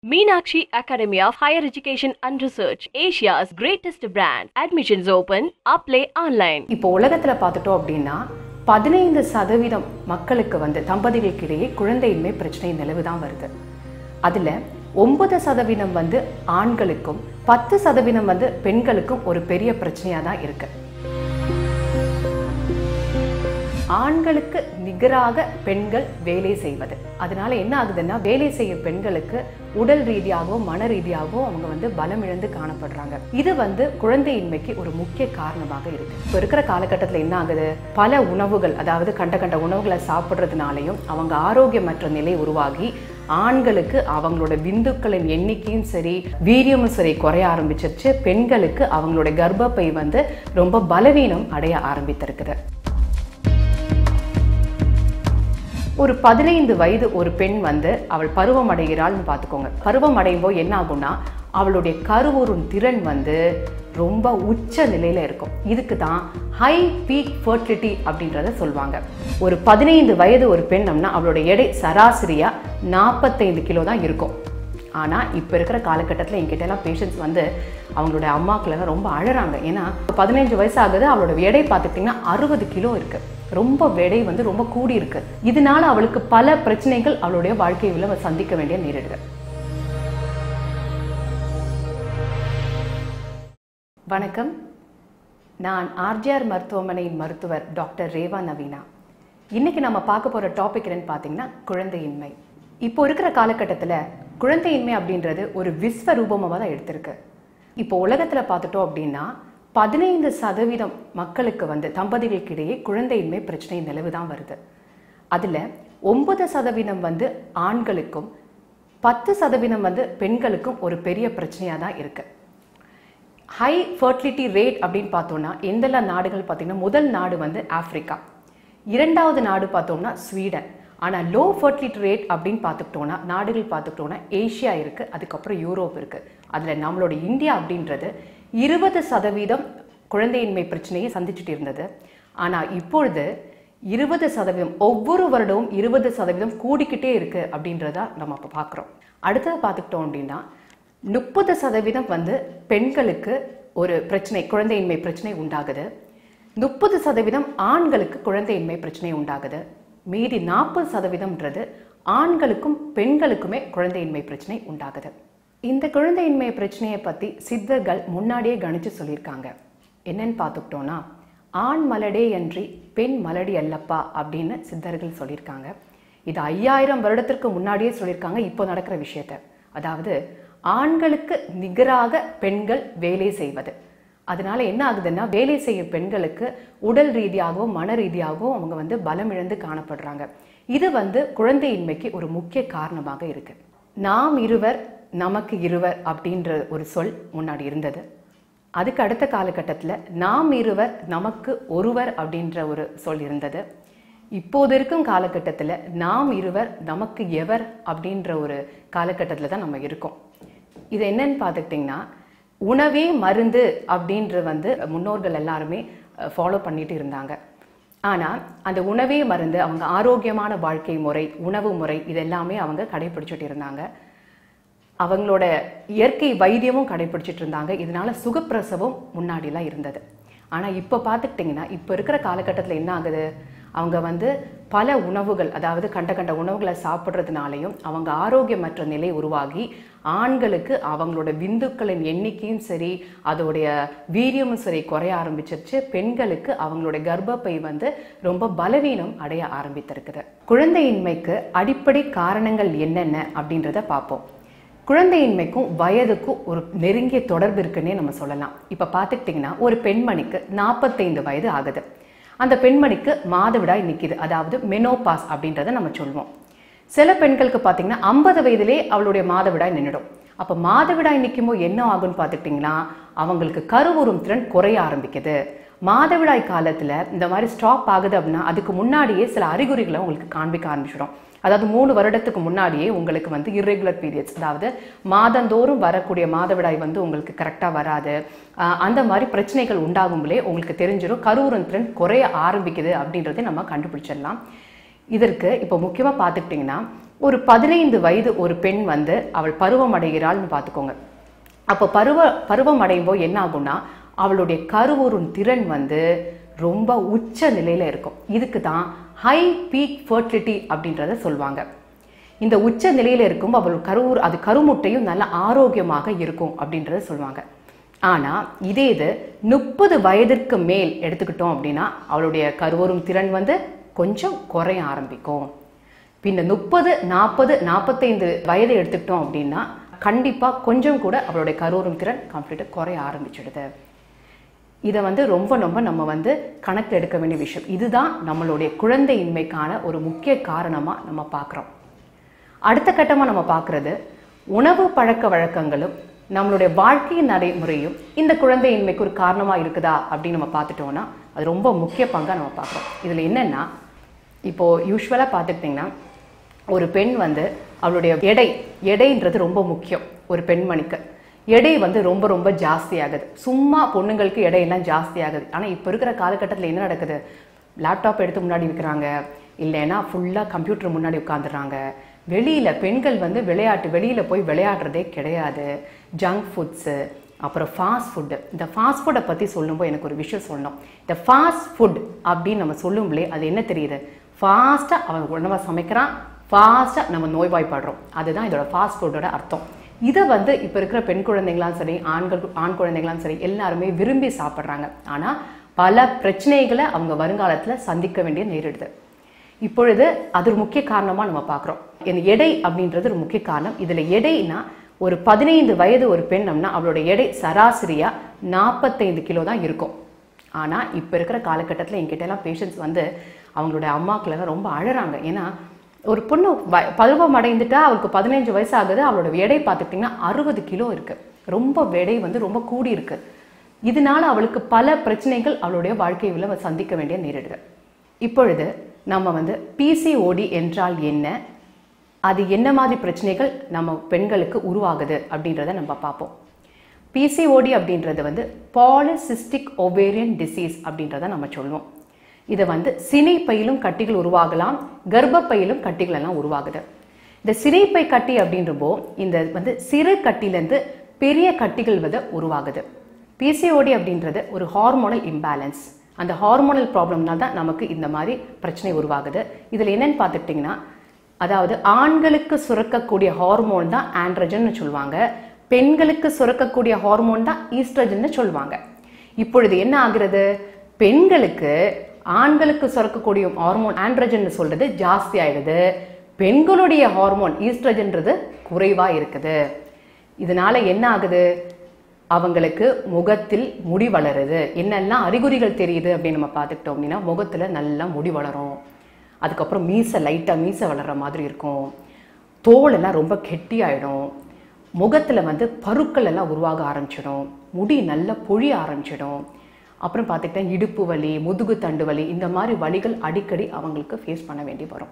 Meenakshi Academy of Higher Education and Research, Asia's greatest brand. Admissions open. Apply online. இப்போ உலகத்தில் பார்த்துட்டோம் அப்படின்னா பதினைந்து சதவீதம் மக்களுக்கு வந்து தம்பதிகளுக்கு இடையே குழந்தையின்மை பிரச்சனை நிலவு தான் வருது அதில் ஒன்பது சதவீதம் வந்து ஆண்களுக்கும் பத்து சதவீதம் வந்து பெண்களுக்கும் ஒரு பெரிய பிரச்சனையாக தான் இருக்கு ஆண்களுக்கு நிகராக பெண்கள் வேலை செய்வது அதனால என்ன ஆகுதுன்னா வேலை செய்யும் பெண்களுக்கு உடல் ரீதியாகவும் மன ரீதியாகவும் அவங்க வந்து பலம் இழந்து காணப்படுறாங்க இது வந்து குழந்தையின்மைக்கு ஒரு முக்கிய காரணமாக இருக்கு இப்போ இருக்கிற காலகட்டத்தில் என்ன ஆகுது பல உணவுகள் அதாவது கண்ட கண்ட உணவுகளை சாப்பிட்றதுனாலையும் அவங்க ஆரோக்கியமற்ற நிலை உருவாகி ஆண்களுக்கு அவங்களோட விந்துக்களின் எண்ணிக்கையும் சரி வீரியமும் சரி குறைய ஆரம்பிச்சிருச்சு பெண்களுக்கு அவங்களோட கர்ப்பப்பை வந்து ரொம்ப பலவீனம் அடைய ஆரம்பித்திருக்குது ஒரு பதினைந்து வயது ஒரு பெண் வந்து அவள் பருவம் அடைகிறாள்னு பார்த்துக்கோங்க பருவம் அடையும் போது என்ன ஆகும்னா அவளுடைய கருவுறும் திறன் வந்து ரொம்ப உச்ச நிலையில இருக்கும் இதுக்கு தான் ஹை பீக் ஃபர்டிலிட்டி அப்படின்றத சொல்லுவாங்க ஒரு பதினைந்து வயது ஒரு பெண் அப்படின்னா அவளுடைய எடை சராசரியா நாற்பத்தைந்து கிலோ தான் இருக்கும் ஆனால் இப்போ இருக்கிற காலகட்டத்தில் என்கிட்ட எல்லாம் பேஷண்ட்ஸ் வந்து அவங்களோட அம்மாக்களெல்லாம் ரொம்ப அழறாங்க ஏன்னா பதினஞ்சு வயசு ஆகுது அவளோட எடை பார்த்துக்கிட்டிங்கன்னா அறுபது கிலோ இருக்கு ரொம்ப எடை வந்து ரொம்ப கூடி இருக்கு இதனால அவளுக்கு பல பிரச்சனைகள் அவளுடைய வாழ்க்கையில் அவள் சந்திக்க வேண்டிய நேரிடுது வணக்கம் நான் ஆர்ஜிஆர் மருத்துவமனையின் மருத்துவர் டாக்டர் ரேவா நவீனா இன்னைக்கு நம்ம பார்க்க போற டாபிக் என்னன்னு பார்த்தீங்கன்னா குழந்தையின்மை இப்போ இருக்கிற காலகட்டத்தில் குழந்தையின்மை அப்படின்றது ஒரு விஸ்வரூபமாக தான் எடுத்திருக்கு இப்போ உலகத்தில் பார்த்துட்டோம் அப்படின்னா பதினைந்து சதவீதம் மக்களுக்கு வந்து தம்பதிகளுக்கு இடையே குழந்தையின்மை பிரச்சனை நிலவு தான் வருது அதில் ஒன்பது சதவீதம் வந்து ஆண்களுக்கும் பத்து சதவீதம் வந்து பெண்களுக்கும் ஒரு பெரிய பிரச்சனையாக தான் இருக்குது ஹை ஃபர்டிலிட்டி ரேட் அப்படின்னு பார்த்தோம்னா எந்தெல்லாம் நாடுகள் பார்த்தீங்கன்னா முதல் நாடு வந்து ஆப்பிரிக்கா இரண்டாவது நாடு பார்த்தோம்னா ஸ்வீடன் ஆனால் லோ ஃபர்டிலிட்டி ரேட் அப்படின்னு பார்த்துக்கிட்டோம்னா நாடுகள் பார்த்துக்கிட்டோம்னா ஏஷியா இருக்குது அதுக்கப்புறம் யூரோப் இருக்குது அதில் நம்மளோட இந்தியா அப்படின்றது இருபது சதவீதம் குழந்தையின்மை பிரச்சனையை சந்திச்சுட்டு இருந்தது ஆனால் இப்பொழுது இருபது சதவீதம் ஒவ்வொரு வருடமும் இருபது சதவீதம் கூடிக்கிட்டே இருக்கு அப்படின்றத நம்ம இப்போ பார்க்குறோம் அடுத்தது பார்த்துக்கிட்டோம் அப்படின்னா முப்பது சதவீதம் வந்து பெண்களுக்கு ஒரு பிரச்சனை குழந்தையின்மை பிரச்சனை உண்டாகுது முப்பது சதவீதம் ஆண்களுக்கு குழந்தையின்மை பிரச்சனை உண்டாகுது மீதி நாற்பது சதவீதம்ன்றது ஆண்களுக்கும் பெண்களுக்குமே குழந்தையின்மை பிரச்சனை உண்டாகுது இந்த குழந்தையின்மை பிரச்சனையை பற்றி சித்தர்கள் முன்னாடியே கணிச்சு சொல்லியிருக்காங்க என்னன்னு பார்த்துக்கிட்டோன்னா ஆண் மலடே அன்றி பெண் மலடி அல்லப்பா அப்படின்னு சித்தர்கள் சொல்லியிருக்காங்க இது ஐயாயிரம் வருடத்திற்கு முன்னாடியே சொல்லியிருக்காங்க இப்போ நடக்கிற விஷயத்த அதாவது ஆண்களுக்கு நிகராக பெண்கள் வேலை செய்வது அதனால என்ன ஆகுதுன்னா வேலை செய்யும் பெண்களுக்கு உடல் ரீதியாகவும் மன ரீதியாகவும் அவங்க வந்து பலம் இழந்து காணப்படுறாங்க இது வந்து குழந்தையின்மைக்கு ஒரு முக்கிய காரணமாக இருக்கு நாம் இருவர் நமக்கு இருவர் அப்படின்ற ஒரு சொல் முன்னாடி இருந்தது அதுக்கு அடுத்த காலகட்டத்தில் நாம் இருவர் நமக்கு ஒருவர் அப்படின்ற ஒரு சொல் இருந்தது இப்போது இருக்கும் காலகட்டத்தில் நாம் இருவர் நமக்கு எவர் அப்படின்ற ஒரு காலகட்டத்தில் தான் நம்ம இருக்கோம் இது என்னன்னு பார்த்துக்கிட்டிங்கன்னா உணவே மருந்து அப்படின்ற வந்து முன்னோர்கள் எல்லாருமே ஃபாலோ பண்ணிட்டு இருந்தாங்க ஆனால் அந்த உணவே மருந்து அவங்க ஆரோக்கியமான வாழ்க்கை முறை உணவு முறை இதெல்லாமே அவங்க கடைபிடிச்சிட்டு இருந்தாங்க அவங்களோட இயற்கை வைத்தியமும் கடைபிடிச்சிட்டு இருந்தாங்க இதனால சுகப்பிரசவம் முன்னாடிலாம் இருந்தது ஆனால் இப்போ பார்த்துக்கிட்டிங்கன்னா இப்போ இருக்கிற காலகட்டத்தில் என்ன ஆகுது அவங்க வந்து பல உணவுகள் அதாவது கண்ட கண்ட உணவுகளை சாப்பிட்றதுனாலையும் அவங்க ஆரோக்கியமற்ற நிலை உருவாகி ஆண்களுக்கு அவங்களோட விந்துக்களின் எண்ணிக்கையும் சரி அதோடைய வீரியமும் சரி குறைய ஆரம்பிச்சிருச்சு பெண்களுக்கு அவங்களோட கர்ப்பப்பை வந்து ரொம்ப பலவீனம் அடைய ஆரம்பித்திருக்குது குழந்தையின்மைக்கு அடிப்படை காரணங்கள் என்னென்ன அப்படின்றத பார்ப்போம் குழந்தையின்மைக்கும் வயதுக்கும் ஒரு நெருங்கிய தொடர்பு இருக்குன்னே நம்ம சொல்லலாம் இப்போ பார்த்துக்கிட்டிங்கன்னா ஒரு பெண்மணிக்கு நாற்பத்தைந்து வயது ஆகுது அந்த பெண்மணிக்கு மாதவிடாய் நிற்கிது அதாவது மெனோபாஸ் அப்படின்றத நம்ம சொல்லுவோம் சில பெண்களுக்கு பார்த்தீங்கன்னா ஐம்பது வயதிலே அவளுடைய மாதவிடாய் நின்றுடும் அப்போ மாதவிடாய் நிற்கும்போது என்ன ஆகும்னு பார்த்துக்கிட்டிங்கன்னா அவங்களுக்கு கருவுறும் திறன் குறைய ஆரம்பிக்குது மாதவிடாய் காலத்தில் இந்த மாதிரி ஸ்டாப் ஆகுது அப்படின்னா அதுக்கு முன்னாடியே சில அறிகுறிகளை உங்களுக்கு காண்பிக்க ஆரம்பிச்சிடும் அதாவது மூணு வருடத்துக்கு முன்னாடியே உங்களுக்கு வந்து இர்ரெகுலர் பீரியட்ஸ் அதாவது மாதந்தோறும் வரக்கூடிய மாதவிடாய் வந்து உங்களுக்கு கரெக்டாக வராது ஆஹ் அந்த மாதிரி பிரச்சனைகள் உண்டாகும்போதே உங்களுக்கு தெரிஞ்சிடும் கருவுறும் திறன் குறைய ஆரம்பிக்குது அப்படின்றதை நம்ம கண்டுபிடிச்சிடலாம் இதற்கு இப்போ முக்கியமாக பார்த்துக்கிட்டிங்கன்னா ஒரு பதினைந்து வயது ஒரு பெண் வந்து அவள் பருவம் அடைகிறாள்னு பார்த்துக்கோங்க அப்போ பருவ பருவம் அடையும் போது என்ன ஆகும்னா அவளுடைய கருவுறும் திறன் வந்து ரொம்ப உச்ச நிலையில இருக்கும் இதுக்கு தான் ஹை பீக் ஃபர்டிலிட்டி அப்படின்றத சொல்லுவாங்க இந்த உச்ச நிலையில இருக்கும் அவள் கருவுர் அது கருமுட்டையும் நல்ல ஆரோக்கியமாக இருக்கும் அப்படின்றத சொல்லுவாங்க ஆனா இதே இது முப்பது வயதிற்கு மேல் எடுத்துக்கிட்டோம் அப்படின்னா அவளுடைய கருவுறும் திறன் வந்து கொஞ்சம் குறைய ஆரம்பிக்கும் பின்ன முப்பது நாற்பது நாற்பத்தைந்து வயது எடுத்துக்கிட்டோம் அப்படின்னா கண்டிப்பா கொஞ்சம் கூட அவளுடைய கருவுறும் திறன் கம்ப்ளீட்டாக குறைய ஆரம்பிச்சிடுது இதை வந்து ரொம்ப ரொம்ப நம்ம வந்து கணக்கு எடுக்க வேண்டிய விஷயம் இதுதான் நம்மளுடைய குழந்தையின்மைக்கான ஒரு முக்கிய காரணமா நம்ம பார்க்குறோம் அடுத்த கட்டமா நம்ம பார்க்குறது உணவு பழக்க வழக்கங்களும் நம்மளுடைய வாழ்க்கை நடைமுறையும் இந்த குழந்தையின்மைக்கு ஒரு காரணமா இருக்குதா அப்படின்னு நம்ம பார்த்துட்டோம்னா அது ரொம்ப முக்கிய பங்கா நம்ம பார்க்குறோம் இதுல என்னன்னா இப்போ யூஸ்வலாக பார்த்துக்கிட்டிங்கன்னா ஒரு பெண் வந்து அவளுடைய எடை எடைன்றது ரொம்ப முக்கியம் ஒரு பெண்மணிக்கு எடை வந்து ரொம்ப ரொம்ப ஜாஸ்தி ஆகுது சும்மா பொண்ணுங்களுக்கு எடையெல்லாம் ஜாஸ்தி ஆகுது ஆனால் இப்போ இருக்கிற காலகட்டத்தில் என்ன நடக்குது லேப்டாப் எடுத்து முன்னாடி வைக்கிறாங்க இல்லைன்னா ஃபுல்லாக கம்ப்யூட்டர் முன்னாடி உட்காந்துடுறாங்க வெளியில் பெண்கள் வந்து விளையாட்டு வெளியில் போய் விளையாடுறதே கிடையாது ஜங்க் ஃபுட்ஸு அப்புறம் ஃபாஸ்ட் ஃபுட்டு இந்த ஃபாஸ்ட் ஃபுட்டை பற்றி சொல்லும்போது எனக்கு ஒரு விஷயம் சொல்லணும் இந்த ஃபாஸ்ட் ஃபுட் அப்படின்னு நம்ம சொல்லும்போதே அது என்ன தெரியுது ஃபாஸ்ட்டாக அவன் உணவை சமைக்கிறான் ஃபாஸ்ட்டாக நம்ம நோய்வாய்ப்படுறோம் அதுதான் இதோட ஃபாஸ்ட் ஃபுட்டோட அர்த்தம் இதை வந்து இப்போ இருக்கிற பெண் குழந்தைங்களாம் சரி ஆண்கள் ஆண் குழந்தைங்களாம் சரி எல்லாருமே விரும்பி சாப்பிட்றாங்க ஆனால் பல பிரச்சனைகளை அவங்க வருங்காலத்தில் சந்திக்க வேண்டிய நேரிடுது இப்பொழுது அது ஒரு முக்கிய காரணமாக நம்ம பார்க்குறோம் இந்த எடை அப்படின்றது ஒரு முக்கிய காரணம் இதில் எடைனா ஒரு பதினைந்து வயது ஒரு பெண்ணம்னா அவளோட எடை சராசரியாக நாற்பத்தைந்து கிலோ தான் இருக்கும் ஆனால் இப்போ இருக்கிற காலகட்டத்தில் என்கிட்ட எல்லாம் பேஷண்ட்ஸ் வந்து அவங்களோட அம்மாக்கள் ரொம்ப அழறாங்க ஏன்னா ஒரு பொண்ணு வ- பருவம் அடைந்துட்டா அவளுக்கு பதினஞ்சு வயசு ஆகுது அவளோட எடை பார்த்துக்கிட்டிங்கன்னா அறுபது கிலோ இருக்கு ரொம்ப எடை வந்து ரொம்ப கூடி இருக்கு இதனால அவளுக்கு பல பிரச்சனைகள் அவளுடைய வாழ்க்கையில் அவ சந்திக்க வேண்டிய நேரிடுது இப்பொழுது நம்ம வந்து பிசிஓடி என்றால் என்ன அது என்ன மாதிரி பிரச்சனைகள் நம்ம பெண்களுக்கு உருவாகுது அப்படின்றத நம்ம பார்ப்போம் பிசிஓடி அப்படின்றது வந்து பாலிசிஸ்டிக் ஒவேரியன் டிசீஸ் அப்படின்றத நம்ம சொல்லுவோம் இதை வந்து சினைப்பையிலும் கட்டிகள் உருவாகலாம் கர்ப்பப்பையிலும் கட்டிகள் எல்லாம் உருவாகுது இந்த சினைப்பை கட்டி அப்படின்றப்போ இந்த வந்து சிறு கட்டிலேருந்து பெரிய கட்டிகள் வந்து உருவாகுது பிசிஓடி அப்படின்றது ஒரு ஹார்மோனல் இம்பேலன்ஸ் அந்த ஹார்மோனல் ப்ராப்ளம்னால தான் நமக்கு இந்த மாதிரி பிரச்சனை உருவாகுது இதில் என்னன்னு பார்த்துக்கிட்டிங்கன்னா அதாவது ஆண்களுக்கு சுரக்கக்கூடிய ஹார்மோன் தான் ஆண்ட்ரஜன் சொல்லுவாங்க பெண்களுக்கு சுரக்கக்கூடிய ஹார்மோன் தான் ஈஸ்ட்ரஜன் சொல்லுவாங்க இப்பொழுது என்ன ஆகுறது பெண்களுக்கு ஆண்களுக்கு சுரக்கக்கூடிய ஹார்மோன் ஆண்ட்ரஜன் சொல்றது ஜாஸ்தி ஆயிடுது பெண்களுடைய ஹார்மோன் ஈஸ்ட்ரஜன்றது குறைவா இருக்குது இதனால என்ன ஆகுது அவங்களுக்கு முகத்தில் முடி வளருது என்னெல்லாம் அறிகுறிகள் தெரியுது அப்படின்னு நம்ம பார்த்துக்கிட்டோம் அப்படின்னா முகத்துல நல்லா முடி வளரும் அதுக்கப்புறம் மீசை லைட்டாக மீசை வளர்ற மாதிரி இருக்கும் தோல் எல்லாம் ரொம்ப கெட்டியாயிடும் முகத்துல வந்து பருக்கள் எல்லாம் உருவாக ஆரம்பிச்சிடும் முடி நல்லா பொழிய ஆரம்பிச்சிடும் அப்புறம் பார்த்துக்கிட்டா இடுப்பு வலி முதுகு தண்டு வலி இந்த மாதிரி வலிகள் அடிக்கடி அவங்களுக்கு ஃபேஸ் பண்ண வேண்டி வரும்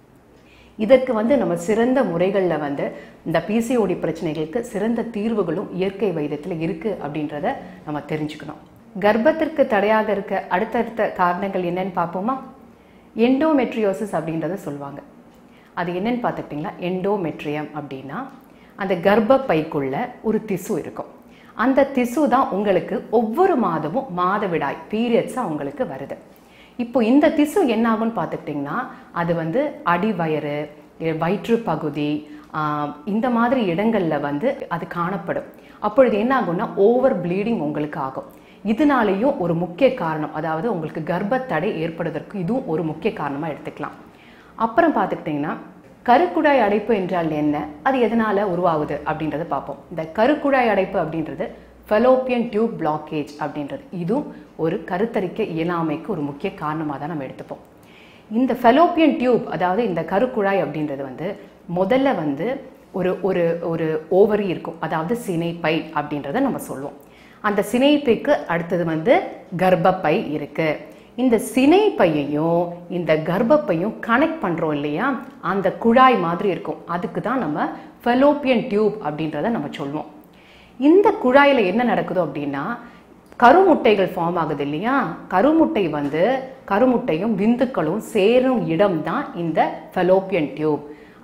இதற்கு வந்து நம்ம சிறந்த முறைகளில் வந்து இந்த பிசிஓடி பிரச்சனைகளுக்கு சிறந்த தீர்வுகளும் இயற்கை வைத்தியத்தில் இருக்கு அப்படின்றத நம்ம தெரிஞ்சுக்கணும் கர்ப்பத்திற்கு தடையாக இருக்க அடுத்தடுத்த காரணங்கள் என்னன்னு பார்ப்போமா எண்டோமெட்ரியோசிஸ் அப்படின்றத சொல்லுவாங்க அது என்னன்னு பார்த்துக்கிட்டிங்களா எண்டோமெட்ரியம் அப்படின்னா அந்த கர்ப்பப்பைக்குள்ள ஒரு திசு இருக்கும் அந்த திசு தான் உங்களுக்கு ஒவ்வொரு மாதமும் மாதவிடாய் பீரியட்ஸாக உங்களுக்கு வருது இப்போ இந்த திசு என்ன ஆகும்னு பார்த்துக்கிட்டிங்கன்னா அது வந்து அடிவயறு எ- வயிற்று பகுதி ஆஹ், இந்த மாதிரி இடங்களில் வந்து அது காணப்படும் அப்பொழுது என்ன ஆகும்னா ஓவர் ப்ளீடிங் உங்களுக்கு ஆகும் இதனாலேயும் ஒரு முக்கிய காரணம் அதாவது உங்களுக்கு கர்ப்பத்தடை ஏற்படுவதற்கு இதுவும் ஒரு முக்கிய காரணமாக எடுத்துக்கலாம் அப்புறம் பார்த்துக்கிட்டிங்கன்னா கருக்குழாய் அடைப்பு என்றால் என்ன அது எதனால உருவாகுது அப்படின்றத பார்ப்போம் இந்த கருக்குழாய் அடைப்பு அப்படின்றது ஃபெலோப்பியன் டியூப் பிளாக்கேஜ் அப்படின்றது இதுவும் ஒரு கருத்தரிக்க இயலாமைக்கு ஒரு முக்கிய காரணமாக தான் நம்ம எடுத்துப்போம் இந்த ஃபெலோப்பியன் டியூப் அதாவது இந்த கருக்குழாய் அப்படின்றது வந்து முதல்ல வந்து ஒரு ஒரு ஒரு ஓவரி இருக்கும் அதாவது சினைப்பை அப்படின்றத நம்ம சொல்லுவோம் அந்த சினைப்பைக்கு அடுத்தது வந்து கர்ப்பப்பை இருக்கு இந்த சினைப்பையையும் இந்த கர்ப்பப்பையும் கனெக்ட் பண்றோம் இல்லையா அந்த குழாய் மாதிரி இருக்கும் அதுக்கு தான் நம்ம ஃபெலோப்பியன் டியூப் அப்படின்றத நம்ம சொல்லுவோம் இந்த குழாயில என்ன நடக்குதோ அப்படின்னா கருமுட்டைகள் ஃபார்ம் ஆகுது இல்லையா கருமுட்டை வந்து கருமுட்டையும் விந்துக்களும் சேரும் இடம் தான் இந்த ஃபெலோப்பியன் டியூப்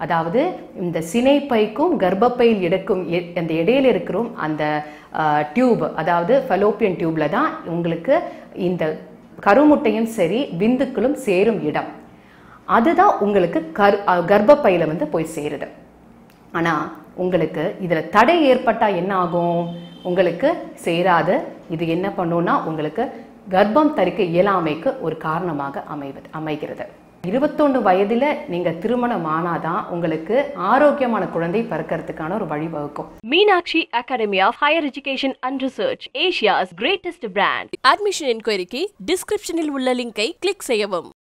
அதாவது இந்த சினைப்பைக்கும் கர்ப்பப்பையில் எடுக்கும் எ- அந்த இடையில இருக்கிற அந்த டியூப் அதாவது ஃபெலோப்பியன் டியூப்ல தான் உங்களுக்கு இந்த கருமுட்டையும் சரி விந்துக்களும் சேரும் இடம் அதுதான் உங்களுக்கு கர் அஹ், கர்ப்பப்பையில வந்து போய் சேருது ஆனா உங்களுக்கு இதுல தடை ஏற்பட்டா என்ன ஆகும் உங்களுக்கு சேராது இது என்ன பண்ணும்னா உங்களுக்கு கர்ப்பம் தரிக்க இயலாமைக்கு ஒரு காரணமாக அமைவது அமைகிறது இருபத்தொன்று வயதுல நீங்க திருமணம் ஆனாதான் உங்களுக்கு ஆரோக்கியமான குழந்தை பிறக்கிறதுக்கான ஒரு வழிவகுக்கும் Meenakshi Academy of Higher Education and Research, Asia's greatest brand. Admission inquiry description உள்ள லிங்கை கிளிக் செய்யவும்